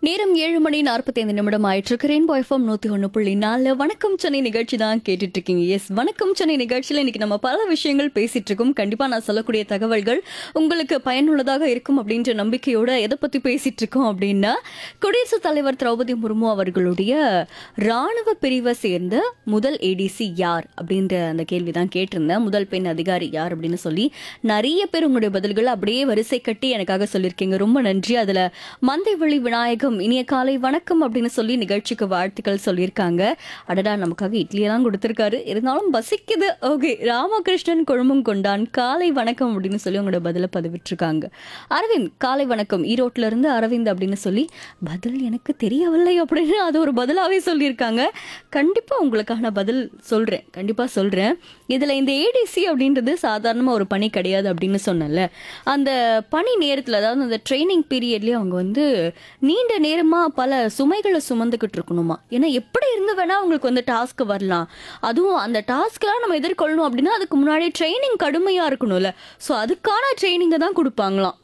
நேரம் ஏழு மணி நாற்பத்தைந்து நிமிடம் ஆயிட்டு ரெயின்போ எஃப்எம் நூத்தி ஒன்று புள்ளி நாலு வணக்கம் சென்னை நிகழ்ச்சி தான் கேட்டுட்டு இருக்கீங்க எஸ் வணக்கம் சென்னை நிகழ்ச்சியில இன்னைக்கு நம்ம பல விஷயங்கள் பேசிட்டு இருக்கோம் கண்டிப்பா நான் சொல்லக்கூடிய தகவல்கள் உங்களுக்கு பயனுள்ளதாக இருக்கும் அப்படின்ற நம்பிக்கையோட எதை பத்தி பேசிட்டு இருக்கோம் அப்படின்னா குடியரசுத் தலைவர் திரௌபதி முர்மு அவர்களுடைய ராணுவ பிரிவை சேர்ந்த முதல் ஏடிசி யார் அப்படின்ற அந்த கேள்வி தான் கேட்டிருந்தேன் முதல் பெண் அதிகாரி யார் அப்படின்னு சொல்லி நிறைய பேர் உங்களுடைய பதில்கள் அப்படியே வரிசை கட்டி எனக்காக சொல்லியிருக்கீங்க ரொம்ப நன்றி அதுல மந்தைவெளி விநாயகம் இனிய காலை வணக்கம் அப்படின்னு சொல்லி நிகழ்ச்சிக்கு வாழ்த்துக்கள் சொல்லியிருக்காங்க அடடா நமக்காக இட்லியெல்லாம் கொடுத்துருக்காரு இருந்தாலும் பசிக்குது ஓகே ராமகிருஷ்ணன் குழுமம் கொண்டான் காலை வணக்கம் அப்படின்னு சொல்லி உங்களோட பதில பதிவிட்டிருக்காங்க அரவிந்த் காலை வணக்கம் ஈரோட்ல இருந்து அரவிந்த் அப்படின்னு சொல்லி பதில் எனக்கு தெரியவில்லை அப்படின்னு அது ஒரு பதிலாவே சொல்லியிருக்காங்க கண்டிப்பா உங்களுக்கான பதில் சொல்றேன் கண்டிப்பா சொல்றேன் இதுல இந்த ஏடிசி அப்படின்றது சாதாரணமா ஒரு பணி கிடையாது அப்படின்னு சொன்னல அந்த பணி நேரத்துல அதாவது அந்த ட்ரைனிங் பீரியட்லயே அவங்க வந்து நீண்ட நேரமா பல சுமைகளை சுமந்துக்கிட்டு இருக்கணுமா ஏன்னா எப்படி இருந்து வேணா அவங்களுக்கு வந்து டாஸ்க் வரலாம் அதுவும் அந்த டாஸ்க்லாம் நம்ம எதிர்கொள்ளணும் அப்படின்னா அதுக்கு முன்னாடி ட்ரைனிங் கடுமையா இருக்கணும்ல ஸோ அதுக்கான ட்ரைனிங்கை தான் கொடுப்பாங்களாம்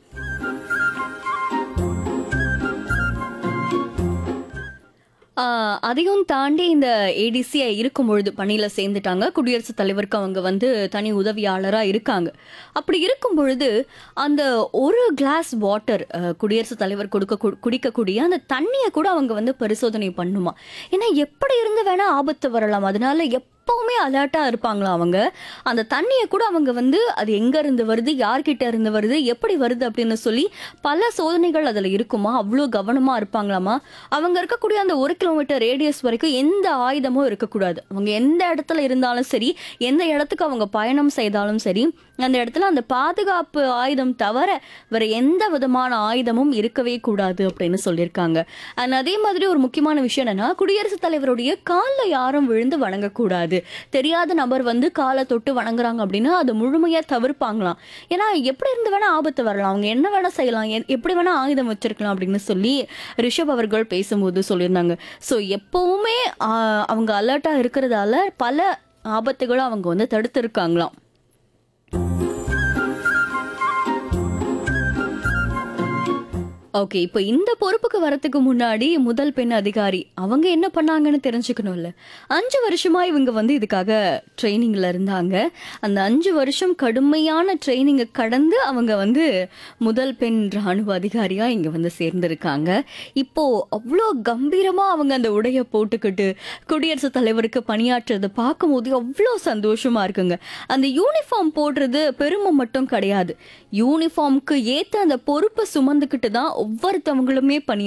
ஆஹ் அதையும் தாண்டி இந்த ஏடிசி இருக்கும் பொழுது பணியில் சேர்ந்துட்டாங்க குடியரசுத் தலைவருக்கு அவங்க வந்து தனி உதவியாளராக இருக்காங்க அப்படி இருக்கும் பொழுது அந்த ஒரு கிளாஸ் வாட்டர் குடியரசுத் தலைவர் கொடுக்க கு- குடிக்கக்கூடிய அந்த தண்ணியை கூட அவங்க வந்து பரிசோதனை பண்ணுமா ஏன்னா எப்படி இருந்து வேணா ஆபத்து வரலாம் அதனால எப்பவுமே அலர்ட்டா இருப்பாங்களா அவங்க அந்த தண்ணியை கூட அவங்க வந்து அது எங்க இருந்து வருது யார்கிட்ட இருந்து வருது எப்படி வருது அப்படின்னு சொல்லி பல சோதனைகள் அதுல இருக்குமா அவ்வளோ கவனமா இருப்பாங்களாமா அவங்க இருக்கக்கூடிய அந்த ஒரு கிலோமீட்டர் ரேடியஸ் வரைக்கும் எந்த ஆயுதமும் இருக்கக்கூடாது அவங்க எந்த இடத்துல இருந்தாலும் சரி எந்த இடத்துக்கு அவங்க பயணம் செய்தாலும் சரி அந்த இடத்துல அந்த பாதுகாப்பு ஆயுதம் தவிர வேற எந்த விதமான ஆயுதமும் இருக்கவே கூடாது அப்படின்னு சொல்லியிருக்காங்க அண்ட் அதே மாதிரி ஒரு முக்கியமான விஷயம் என்னன்னா குடியரசுத் தலைவருடைய காலில் யாரும் விழுந்து வணங்கக்கூடாது தெரியாத நபர் வந்து காலை தொட்டு வணங்குறாங்க அப்படின்னா அதை முழுமையா தவிர்ப்பாங்களாம் ஏன்னா எப்படி இருந்து வேணா ஆபத்து வரலாம் அவங்க என்ன வேணா செய்யலாம் எ- எப்படி வேணா ஆயுதம் வச்சிருக்கலாம் அப்படின்னு சொல்லி ரிஷப் அவர்கள் பேசும்போது சொல்லியிருந்தாங்க ஸோ எப்பவுமே ஆஹ், அவங்க அலர்ட்டா இருக்கிறதால பல ஆபத்துகளை அவங்க வந்து தடுத்து இருக்காங்களாம் ஓகே இப்போ இந்த பொறுப்புக்கு வரதுக்கு முன்னாடி முதல் பெண் அதிகாரி அவங்க என்ன பண்ணாங்கன்னு தெரிஞ்சுக்கணும்ல அஞ்சு வருஷமா இவங்க வந்து இதுக்காக ட்ரைனிங்ல இருந்தாங்க அந்த அஞ்சு வருஷம் கடுமையான ட்ரைனிங்கை கடந்து அவங்க வந்து முதல் பெண் ராணுவ அதிகாரியா இங்க வந்து சேர்ந்திருக்காங்க இப்போ அவ்வளோ கம்பீரமா அவங்க அந்த உடைய போட்டுக்கிட்டு குடியரசுத் தலைவருக்கு பணியாற்றுறதை பார்க்கும்போது அவ்வளோ சந்தோஷமா இருக்குங்க அந்த யூனிஃபார்ம் போடுறது பெருமை மட்டும் கிடையாது யூனிஃபார்முக்கு ஏத்த அந்த பொறுப்பை சுமந்துக்கிட்டு தான் ஒவ்வொருத்தவங்களுமே பணி